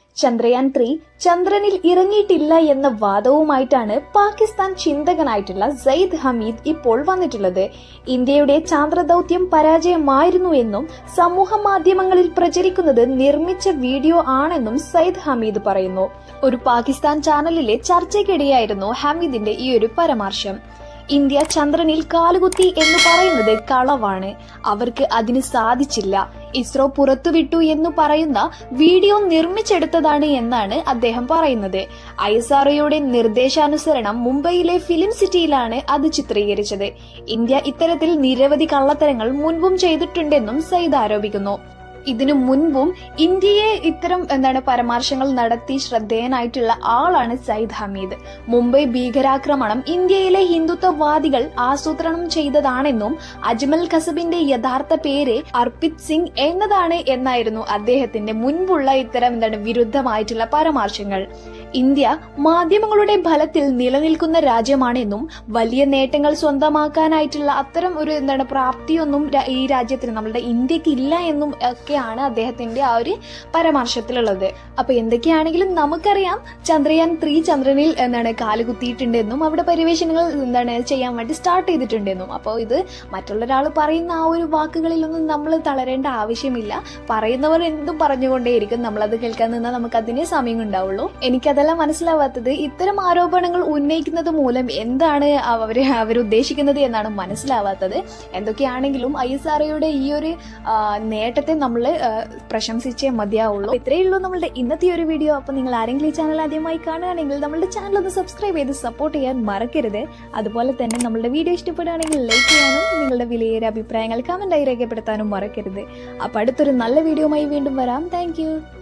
Chandrayaan three ചന്ദ്രനിൽ ഇറങ്ങിയിട്ടില്ല എന്ന വാദവുമായിട്ടാണ് പാകിസ്ഥാൻ ചിന്തകനായിട്ടുള്ള സയ്യിദ് ഹമീദ് ഇപ്പോൾ വന്നിട്ടുള്ളത് ഇന്ത്യയുടെ ചാന്ദ്രദൗത്യം പരാജയമായിരുന്നു എന്നും സമൂഹ മാധ്യമങ്ങളിൽ പ്രചരിക്കുന്നത് നിർമ്മിച്ച വീഡിയോ ആണെന്നും സയ്യിദ് ഹമീദ് പറയുന്നു ഒരു പാകിസ്ഥാൻ ചാനലിലെ ചർച്ചയ്ക്കിടെയായിരുന്നു ഹമീദിന്റെ ഈ ഒരു പരാമർശം ഇന്ത്യ ചന്ദ്രനിൽ കാലുകുത്തി എന്ന് പറയുന്നത് കളവാണ് അവർക്ക് അതിന് സാധിച്ചില്ല ഇസ്രോ പുറത്തുവിട്ടു എന്ന് പറയുന്ന വീഡിയോ നിർമ്മിച്ചെടുത്തതാണ് എന്നാണ് അദ്ദേഹം പറയുന്നത് ഐ എസ് ആർഒയുടെ നിർദ്ദേശാനുസരണം മുംബൈയിലെ ഫിലിം സിറ്റിയിലാണ് അത് ചിത്രീകരിച്ചത് ഇന്ത്യ ഇത്തരത്തിൽ നിരവധി കള്ളത്തരങ്ങൾ മുൻപും ചെയ്തിട്ടുണ്ടെന്നും സയ്യിദ് ആരോപിക്കുന്നു ഇതിനു മുൻപും ഇന്ത്യയെ ഇത്തരം എന്താണ് പരാമർശങ്ങൾ നടത്തി ശ്രദ്ധേയനായിട്ടുള്ള ആളാണ് സയ്യിദ് ഹമീദ് മുംബൈ ഭീകരാക്രമണം ഇന്ത്യയിലെ ഹിന്ദുത്വവാദികൾ ആസൂത്രണം ചെയ്തതാണെന്നും അജ്മൽ കസബിന്റെ യഥാർത്ഥ പേര് അർപ്പിത് സിംഗ് എന്നതാണ് എന്നായിരുന്നു അദ്ദേഹത്തിന്റെ മുൻപുള്ള ഇത്തരം എന്താണ് വിരുദ്ധമായിട്ടുള്ള പരാമർശങ്ങൾ ഇന്ത്യ മാധ്യമങ്ങളുടെ ഫലത്തിൽ നിലനിൽക്കുന്ന രാജ്യമാണെന്നും വലിയ നേട്ടങ്ങൾ സ്വന്തമാക്കാനായിട്ടുള്ള അത്തരം ഒരു എന്താണ് പ്രാപ്തിയൊന്നും രാ- ഈ രാജ്യത്തിന് നമ്മളുടെ ഇന്ത്യക്ക് ഇല്ല എന്നും ഒക്കെയാണ് അദ്ദേഹത്തിന്റെ ആ ഒരു പരാമർശത്തിലുള്ളത് അപ്പൊ എന്തൊക്കെയാണെങ്കിലും നമുക്കറിയാം ചന്ദ്രയാൻ ത്രീ ചന്ദ്രനിൽ എന്താണ് കാലുകുത്തിയിട്ടുണ്ടെന്നും അവിടെ പര്യവേഷണങ്ങൾ എന്താണ് ചെയ്യാൻ വേണ്ടി സ്റ്റാർട്ട് ചെയ്തിട്ടുണ്ടെന്നും അപ്പോൾ ഇത് മറ്റുള്ള ഒരാൾ പറയുന്ന ആ ഒരു വാക്കുകളിലൊന്നും നമ്മൾ തളരേണ്ട ആവശ്യമില്ല പറയുന്നവർ എന്തും പറഞ്ഞുകൊണ്ടേയിരിക്കും നമ്മളത് കേൾക്കാൻ നിന്നാൽ നമുക്ക് അതിനെ സമയം ഉണ്ടാവുള്ളൂ എനിക്കതെല്ലാം മനസ്സിലാവാത്തത് ഇത്തരം ആരോപണങ്ങൾ ഉന്നയിക്കുന്നത് മൂലം എന്താണ് അവര് അവരുദ്ദേശിക്കുന്നത് എന്നാണ് മനസ്സിലാവാത്തത് എന്തൊക്കെയാണെങ്കിലും ഐ എസ് ആർഒയുടെ ഈ ഒരു ആ, നേട്ടത്തെ നമ്മൾ പ്രശംസിച്ചേ മതിയാവുള്ളൂ ഇത്രയേ ഉള്ളൂ നമ്മളുടെ ഇന്നത്തെ ഈ ഒരു വീഡിയോ അപ്പൊ നിങ്ങൾ ആരെങ്കിലും ഈ ചാനൽ ആദ്യമായി കാണുകയാണെങ്കിൽ നമ്മളുടെ ചാനൽ ഒന്ന് സബ്സ്ക്രൈബ് ചെയ്ത് സപ്പോർട്ട് ചെയ്യാൻ മറക്കരുത് അതുപോലെ തന്നെ നമ്മളുടെ വീഡിയോ ഇഷ്ടപ്പെടുകയാണെങ്കിൽ ലൈക്ക് ചെയ്യാനും നിങ്ങളുടെ വിലയേറിയ അഭിപ്രായങ്ങൾ കമന്റായി രേഖപ്പെടുത്താനും മറക്കരുത് അപ്പൊ അടുത്തൊരു നല്ല വീഡിയോയുമായി വീണ്ടും വരാം താങ്ക്